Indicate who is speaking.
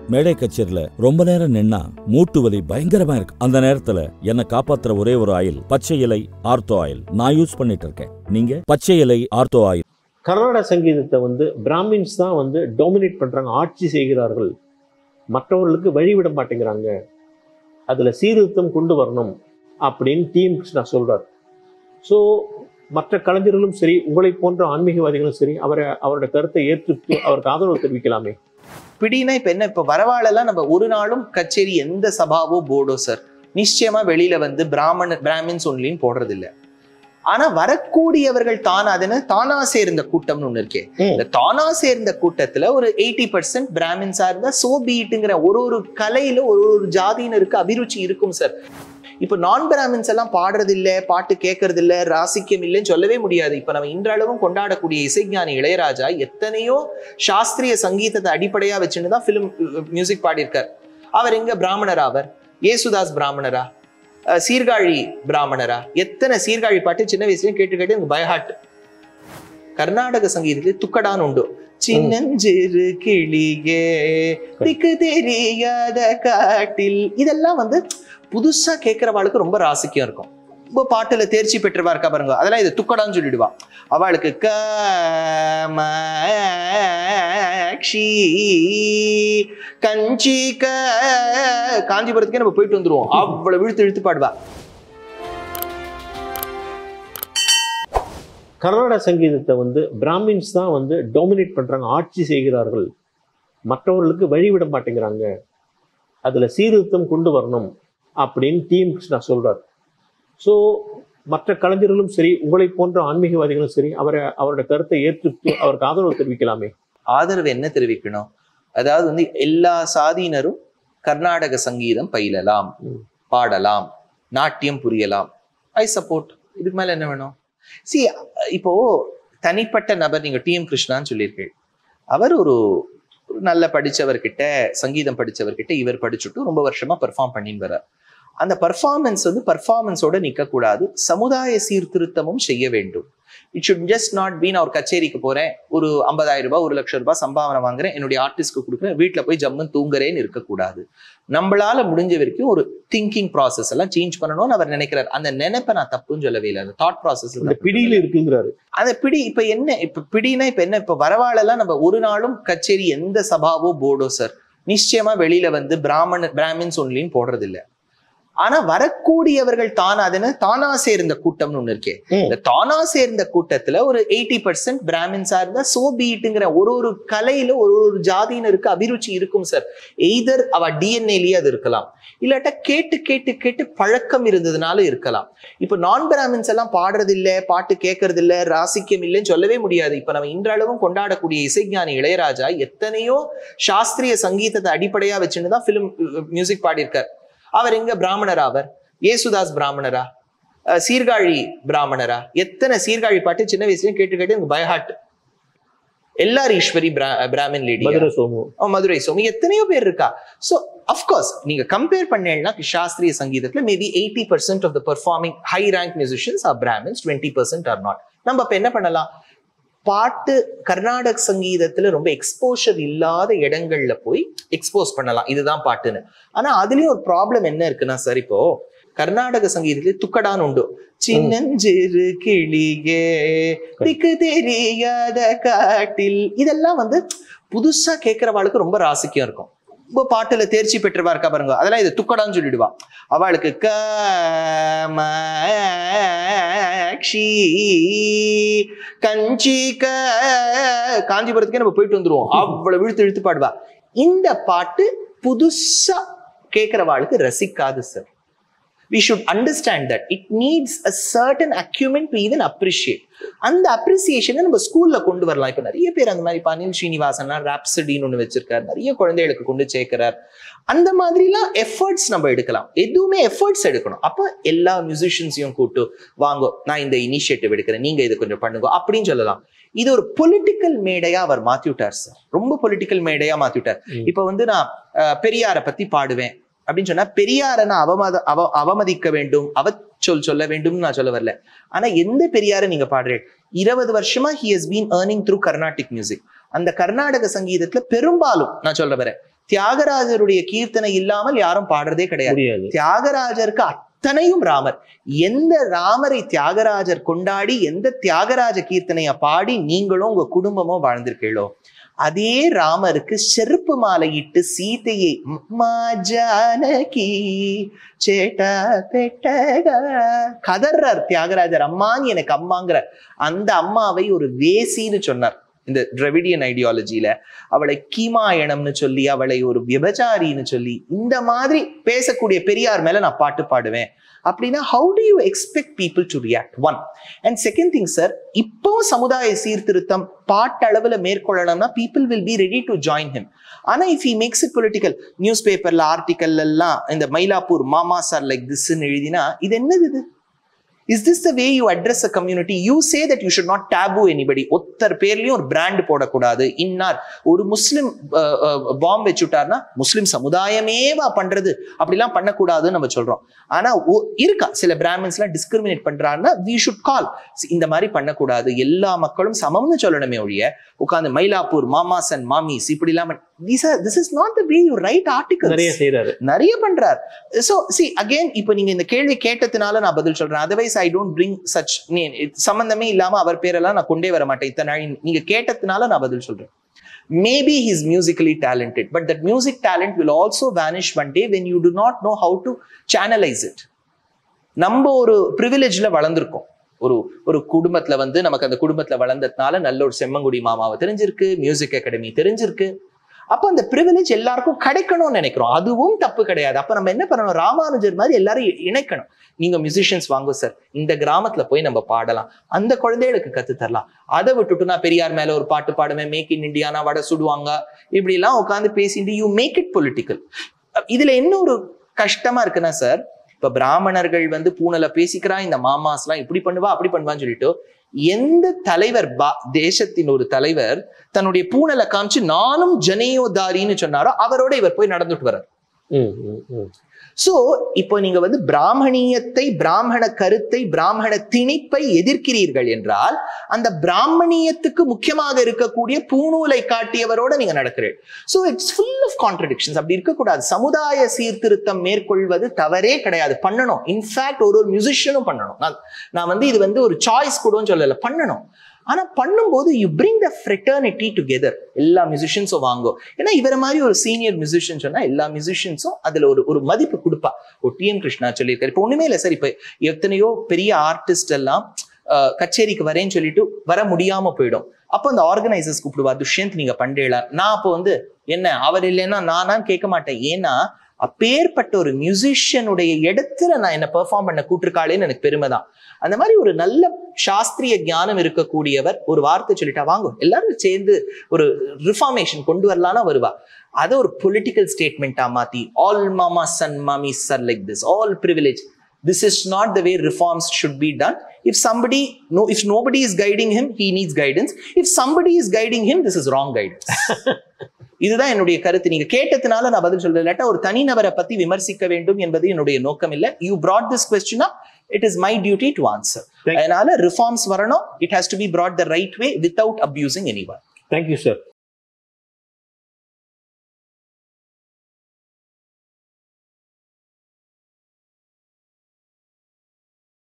Speaker 1: மேடை கச்சேரியில ரொம்ப நேரம் நின்னா மூட்டு வலி பயங்கரமா இருக்கு அந்த நேரத்துல என்ன காப்பாத்துற ஒரே ஒரு ஆயில் பச்சை இலை ஆர்த்தோ ஆயில் நான் யூஸ் பண்ணிட்டு இருக்கேன் நீங்க பச்சை இலை ஆர்த்தோ ஆயில்
Speaker 2: கர்நாடக சங்கீதத்தை வந்து பிராமின்ஸ் தான் வந்து டாமினேட் பண்றாங்க ஆட்சி செய்கிறார்கள் மற்றவர்களுக்கு வழிவிட மாட்டேங்கிறாங்க அதுல சீர்திருத்தம் கொண்டு வரணும் அப்படின்னு டிஎம் கிருஷ்ணா சொல்றார் ஸோ மற்ற கலைஞர்களும் சரி உங்களை போன்ற ஆன்மீகவாதிகளும் சரி அவரை அவரோட கருத்தை ஏற்றுட்டு அவருக்கு ஆதரவு தெரிவிக்கலாமே
Speaker 3: பிடினா இப்ப என்ன இப்ப வரவாளெல்லாம் நம்ம ஒரு நாளும் கச்சேரி எந்த சபாவோ போர்டோ சார் நிச்சயமா வெளியில வந்து பிராமண பிராமின்ஸ் ஒன்லின்னு போடுறது இல்ல ஆனா வரக்கூடியவர்கள் தானா அதுன்னு தானா சேர்ந்த கூட்டம்னு ஒண்ணு இருக்கே
Speaker 2: ம்.
Speaker 3: இந்த தானா சேர்ந்த கூட்டத்துல ஒரு எயிட்டி பர்சன்ட் பிராமின்ஸா இருந்தா சோ பீட்டுங்கிற ஒரு ஒரு கலையில ஒரு ஒரு ஜாதியினருக்கு அபிருச்சி இருக்கும் சார் இப்ப நான் பிராமின்ஸ் எல்லாம் பாடுறது இல்ல பாட்டு கேட்கறது இல்ல ராசிக்கம் இல்லைன்னு சொல்லவே முடியாது இப்ப நம்ம இன்றளவும் கொண்டாடக்கூடிய இசைஞானி இளையராஜா எத்தனையோ சாஸ்திரிய சங்கீதத்தை அடிப்படையா வச்சுன்னு தான் ஃபிலிம் மியூசிக் பாடியிருக்கார் அவர் எங்க பிராமணரா அவர் ஏசுதாஸ் பிராமணரா அஹ் சீர்காழி பிராமணரா எத்தனை சீர்காழி பாட்டு சின்ன வயசுலயும் கேட்டு கேட்டு எனக்கு பயஹாட் கர்நாடக சங்கீதத்தில் துக்கடான் உண்டு சின்னஞ்சிறு கிளியே திக்கு தெரியாத காட்டில் இதெல்லாம் வந்து புதுசா கேட்கிறவாளுக்கு ரொம்ப ராசிக்கம் இருக்கும் ரொம்ப பாட்டுல தேர்ச்சி பெற்றவா இருக்கா பாருங்க அதெல்லாம் இது துக்கடான்னு சொல்லிடுவா அவளுக்கு காமாட்சி கஞ்சிக காஞ்சிபுரத்துக்கே நம்ம போயிட்டு வந்துருவோம் அவ்வளவு இழுத்து இழுத்து பாடுவா
Speaker 2: கர்நாடக சங்கீதத்தை வந்து பிராமின்ஸ் தான் வந்து டாமினேட் பண்றாங்க ஆட்சி செய்கிறார்கள் மற்றவர்களுக்கு வழிவிட மாட்டேங்கிறாங்க அதுல சீர்திருத்தம் கொண்டு வரணும் அப்படின்னு டிஎம் கிருஷ்ணா சொல்றார் ஸோ மற்ற கலைஞர்களும் சரி உங்களை போன்ற ஆன்மீகவாதிகளும் சரி அவரை அவரோட கருத்தை ஏற்றுட்டு அவருக்கு ஆதரவு தெரிவிக்கலாமே
Speaker 3: ஆதரவு என்ன தெரிவிக்கணும் அதாவது வந்து எல்லா சாதியினரும் கர்நாடக சங்கீதம் பயிலலாம்
Speaker 2: ம்.
Speaker 3: பாடலாம் நாட்டியம் புரியலாம் ஐ சப்போர்ட் இதுக்கு மேல என்ன வேணும் சி இப்போ தனிப்பட்ட நபர் நீங்க டி எம் கிருஷ்ணான்னு சொல்லியிருக்கீங்க அவர் ஒரு ஒரு நல்ல படிச்சவர்கிட்ட சங்கீதம் படிச்சவர்கிட்ட இவர் படிச்சுட்டு ரொம்ப வருஷமா பெர்ஃபார்ம் பண்ணின்னு வர்றார் அந்த பர்ஃபார்மன்ஸ் வந்து பர்ஃபார்மன்ஸோட நிற்கக்கூடாது சமுதாய சீர்திருத்தமும் செய்ய வேண்டும் it should just not been அவர் கச்சேரிக்கு போறேன் ஒரு ஐம்பதாயிரம் ரூபாய் ஒரு லட்சம் ரூபாய் சம்பாவனை வாங்குறேன் என்னுடைய ஆர்டிஸ்ட்க்கு கொடுக்குறேன் வீட்டில் போய் ஜம்முன்னு தூங்குறேன்னு இருக்கக்கூடாது நம்மளால முடிஞ்ச வரைக்கும் ஒரு திங்கிங் ப்ராசஸ் எல்லாம் சேஞ்ச் பண்ணணும்னு அவர் நினைக்கிறார் அந்த நினைப்பை நான் தப்புன்னு சொல்லவே இல்லை அந்த தாட் ப்ராசஸ்
Speaker 2: இந்த பிடியில இருக்குங்கிறாரு
Speaker 3: அந்த பிடி இப்ப என்ன இப்ப பிடினா இப்ப என்ன இப்ப வரவாளெல்லாம் நம்ம ஒரு நாளும் கச்சேரி எந்த சபாவோ போர்டோ சார் நிச்சயமா வெளியில வந்து பிராமண பிராமின்ஸ் ஒன்லின்னு போடுறது இல்ல ஆனா வரக்கூடியவர்கள் தானா அதுன்னு தானா சேர்ந்த கூட்டம்னு ஒண்ணு இருக்கே
Speaker 2: ம்.
Speaker 3: இந்த தானா சேர்ந்த கூட்டத்துல ஒரு எயிட்டி பர்சன்ட் பிராமின்ஸா இருந்தா சோ பீட்டுங்கிற ஒரு ஒரு கலையில ஒரு ஒரு ஜாதியினருக்கு அபிருச்சி இருக்கும் சார் எய்தர் அவ டிஎன்ஏலயே அது இருக்கலாம் இல்லாட்டா கேட்டு கேட்டு கேட்டு பழக்கம் இருந்ததுனால இருக்கலாம் இப்ப நான் பிராமின்ஸ் எல்லாம் பாடுறது இல்ல பாட்டு கேட்கறது இல்ல ராசிக்கம் இல்லைன்னு சொல்லவே முடியாது இப்ப நம்ம இன்றளவும் கொண்டாடக்கூடிய இசைஞானி இளையராஜா எத்தனையோ சாஸ்திரிய சங்கீதத்தை அடிப்படையா வச்சுன்னு தான் ஃபிலிம் மியூசிக் பாடியிருக்கார் அவர் எங்க பிராமணரா அவர் ஏசுதாஸ் பிராமணரா அஹ் சீர்காழி பிராமணரா எத்தனை சீர்காழி பாட்டு சின்ன வயசுலயும் கேட்டு கேட்டு எனக்கு பயஹாட் எல்லார் ஈஸ்வரி பிரா பிராமின் லேடி
Speaker 2: மதுரை சோமு
Speaker 3: மதுரை சோமி எத்தனையோ பேர் இருக்கா ஸோ அஃப்கோர்ஸ் நீங்க கம்பேர் பண்ணீங்கன்னா சாஸ்திரிய சங்கீதத்துல maybe eighty percent of the performing high rank musicians are brahmins twenty percent are not நம்ம அப்ப என்ன பண்ணலாம் பாட்டு கர்நாடக சங்கீதத்துல ரொம்ப எக்ஸ்போஷர் இல்லாத இடங்கள்ல போய் எக்ஸ்போஸ் பண்ணலாம் இதுதான் பாட்டுன்னு ஆனா அதுலயும் ஒரு ப்ராப்ளம் என்ன இருக்குன்னா சார் இப்போ கர்நாடக சங்கீதத்துல துக்கடான் உண்டு சின்னஞ்சிறு கிளியே திக்கு தெரியாத காட்டில் இதெல்லாம் வந்து புதுசா கேட்கிறவாளுக்கு ரொம்ப ராசிக்கம் இருக்கும் ரொம்ப பாட்டுல தேர்ச்சி பெற்றவா இருக்கா பாருங்க அதெல்லாம் இது துக்கடான்னு சொல்லிடுவா அவளுக்கு காமாட்சி கஞ்சிக காஞ்சிபுரத்துக்கே நம்ம போயிட்டு வந்துருவோம் அவ்வளவு இழுத்து இழுத்து பாடுவா இந்த பாட்டு புதுசா கேட்கிறவாளுக்கு ரசிக்காது sir we should understand that it needs a certain acumen to even appreciate அந்த அப்ரிசியேஷனை நம்ம ஸ்கூல்ல கொண்டு வரலாம் இப்ப நிறைய பேர் அந்த மாதிரி பனில் ஸ்ரீனிவாசனா ராப்சடின்னு ஒண்ணு வச்சிருக்காரு நிறைய குழந்தைகளுக்கு கொண்டு சேர்க்கிறார் அந்த மாதிரிலாம் எஃபர்ட்ஸ் நம்ம எடுக்கலாம் எதுவுமே எஃபர்ட்ஸ் எடுக்கணும் அப்ப எல்லா மியூசிஷியன்ஸையும் கூட்டு வாங்கோ நான் இந்த இனிஷியேட்டிவ் எடுக்கிறேன் நீங்க இது கொஞ்சம் பண்ணுங்க அப்படின்னு சொல்லலாம் இது ஒரு பொலிட்டிக்கல் மேடையா அவர் மாத்தி விட்டார் சார் ரொம்ப பொலிட்டிக்கல் மேடையா மாத்தி விட்டார்
Speaker 2: ம்.
Speaker 3: இப்ப வந்து நான் அஹ், பெரியாரை பத்தி பாடுவேன் அப்படின்னு சொன்னா பெரியாரை நான் அவமத அவ அவமதிக்க வேண்டும் அவச்சொல் சொல்ல வேண்டும்னு நான் சொல்ல வரல ஆனா எந்த பெரியாரை நீங்க பாடுறேன் இருபது வருஷமா he has been earning through Carnatic music அந்த கர்நாடக சங்கீதத்துல பெரும்பாலும் நான் சொல்ல வரேன் தியாகராஜருடைய கீர்த்தனை இல்லாமல் யாரும் பாடுறதே கிடையாது
Speaker 2: முடியாது
Speaker 3: தியாகராஜருக்கு அத்தனையும் ராமர் எந்த ராமரை தியாகராஜர் கொண்டாடி எந்த தியாகராஜ கீர்த்தனைய பாடி நீங்களும் உங்க குடும்பமும் வாழ்ந்திருக்கீங்களோ அதே ராமருக்கு செருப்பு மாலையிட்டு சீதையை "அம்மா ஜானகி சேட்டா பெட்டகா கதர்றார் தியாகராஜர் அம்மான்னு எனக்கு அம்மாங்கிற அந்த அம்மாவை ஒரு வேசின்னு சொன்னார் இந்த திரவிடியன் ஐடியாலஜியில அவளை கீமாயணம்னு சொல்லி அவளை ஒரு விபச்சாரின்னு சொல்லி இந்த மாதிரி பேசக்கூடிய பெரியார் மேல நான் பாட்டு பாடுவேன் அப்படின்னா how do you expect people to react one and second thing sir இப்போ சமுதாய சீர்திருத்தம் பாட்டளவுல மேற்கொள்ளணும்னா people will be ready to join him ஆனா if he makes it political news பேப்பர்ல ஆர்டிக்கல் எல்லாம் இந்த மயிலாப்பூர் மாமா சார் லைக் திஸ்ன்னு எழுதினா இது என்னது இது is this the way you address a community you say that you should not taboo anybody ஒத்தர் பேர்லயும் ஒரு பிராண்ட் போடக்கூடாது இன்னார் ஒரு முஸ்லிம் பாம் வச்சுட்டார்னா முஸ்லிம் சமுதாயமேவா பண்றது அப்படிலாம் பண்ணக்கூடாதுன்னு நம்ம சொல்றோம் ஆனா ஒ- இருக்கா சில பிராமின்ஸ்லாம் டிஸ்கிரிமினேட் பண்றாருன்னா வி ஷுட் கால் இந்த மாதிரி பண்ணக்கூடாது எல்லா மக்களும் சமம்னு சொல்லணுமே ஒழிய உட்காந்து மயிலாப்பூர் மாமாஸ் அண்ட் மாமிஸ் இப்படி இல்லாம this is not the way you write article
Speaker 2: நிறைய செய்யறாரு
Speaker 3: நிறைய பண்றார் சோ சி அகைன் இப்போ நீங்க இந்த கேள்வி கேட்டதுனால நான் பதில் சொல்றேன் otherwise I don't bring such சம்பந்தமே இல்லாம அவர் பேரெல்லாம் நான் கொண்டே வர மாட்டேன் இத்தனை நாள் நீங்க கேட்டதுனால நான் பதில் சொல்றேன் maybe he's musically talented but that music talent will also vanish one day when you do not know how to channelise it நம்ம ஒரு ப்ரிவிலேஜ்ல வளர்ந்துருக்கோம் ஒரு ஒரு குடும்பத்துல வந்து நமக்கு அந்த குடும்பத்துல வளர்ந்ததுனால நல்ல ஒரு செம்மங்குடி மாமாவை தெரிஞ்சிருக்கு மியூசிக் அகாடமி தெரிஞ்சிருக்கு அப்ப அந்த ப்ரிவிலேஜ் எல்லாருக்கும் கிடைக்கணும்னு நினைக்கிறோம் அதுவும் தப்பு கிடையாது அப்ப நம்ம என்ன பண்ணணும் ராமானுஜர் மாதிரி எல்லாரும் இ- இணைக்கணும் நீங்க மியூசிஷியன்ஸ் வாங்க சார் இந்த கிராமத்துல போய் நம்ம பாடலாம் அந்த குழந்தைகளுக்கு கத்து தரலாம் அதை விட்டுட்டு நான் பெரியார் மேல ஒரு பாட்டு பாடுவேன் மேக் இன் இந்தியானா வடை சுடுவாங்க இப்படி எல்லாம் உட்காந்து பேசிட்டு யூ மேக் இட் பொலிட்டிக்கல் இதுல என்ன ஒரு கஷ்டமா இருக்குன்னா சார் இப்ப பிராமணர்கள் வந்து பூனல பேசிக்கிறா இந்த மாமாஸ்லாம் இப்படி பண்ணுவா அப்படி பண்ணுவான்னு சொல்லிட்டு எந்த தலைவர் பா தேசத்தின் ஒரு தலைவர் தன்னுடைய பூனலை காமிச்சு நானும் ஜனேயோதாரின்னு சொன்னாரோ அவரோட இவர் போய் நடந்துட்டு வர்றார்
Speaker 2: ம், ம், ம்.
Speaker 3: சோ இப்போ நீங்க வந்து பிராமணியத்தை பிராமண கருத்தை பிராமண திணிப்பை எதிர்க்கிறீர்கள் என்றால் அந்த பிராமணியத்துக்கு முக்கியமாக இருக்கக்கூடிய பூணூலை காட்டியவரோட நீங்க நடக்கிறீர்கள் so it's full of contradictions அப்படி இருக்கக்கூடாது சமுதாய சீர்திருத்தம் மேற்கொள்வது தவறே கிடையாது பண்ணணும் இன்ஃபேக்ட் ஒரு ஒரு மியூசிஷியனும் பண்ணணும் நான் நான் வந்து இது வந்து ஒரு சாய்ஸ் கூடன்னு சொல்லல பண்ணணும் ஆனா பண்ணும்போது you bring the fraternity together எல்லா மியூசிஷியன்ஸும் வாங்கும் ஏன்னா இவர மாதிரி ஒரு சீனியர் மியூசிஷியன் சொன்னா எல்லா மியூசிஷியன்ஸும் அதுல ஒரு ஒரு மதிப்பு கொடுப்பா ஒரு டி எம் கிருஷ்ணா சொல்லியிருக்காரு இப்போ ஒண்ணுமே இல்லை சார் இப்போ எத்தனையோ பெரிய ஆர்டிஸ்ட் எல்லாம் அஹ், கச்சேரிக்கு வரேன்னு சொல்லிட்டு வர முடியாம போயிடும் அப்போ அந்த ஆர்கனைசர்ஸ் கூப்பிடுவா துஷ்யந்த் நீங்க பண்றீங்களா நான் அப்போ வந்து என்ன அவர் இல்லைன்னா நானான்னு கேட்க மாட்டேன் ஏன்னா அப்பேற்பட்ட ஒரு மியூசிஷியனுடைய இடத்துல நான் என்ன பெர்ஃபார்ம் பண்ண கூட்டிருக்காளேன்னு எனக்கு பெருமை தான் அந்த மாதிரி ஒரு நல்ல சாஸ்திரிய ஞானம் இருக்கக்கூடியவர் ஒரு வார்த்தை சொல்லிட்டா வாங்க எல்லாரும் சேர்ந்து ஒரு ரிஃபார்மேஷன் கொண்டு வரலாம்னா வருவா அதை ஒரு பொலிட்டிக்கல் ஸ்டேட்மெண்ட்டா மாத்தி ஆல் மாமா சன் மாமி sir like this all privilege this is not the way reforms should be done if somebody no if nobody is guiding him he needs guidance if somebody is guiding him this is wrong guidance இதுதான் என்னுடைய கருத்து நீங்க கேட்டதுனால நான் பதில் சொல்றேன் இல்லாட்டா ஒரு தனிநபரை பத்தி விமர்சிக்க வேண்டும் என்பது என்னுடைய நோக்கம் இல்ல you brought this question up it is my duty to answer
Speaker 2: Thank you.
Speaker 3: அதனால ரிஃபார்ம்ஸ் வரணும் it has to be brought the right way without abusing any one
Speaker 2: thank you sir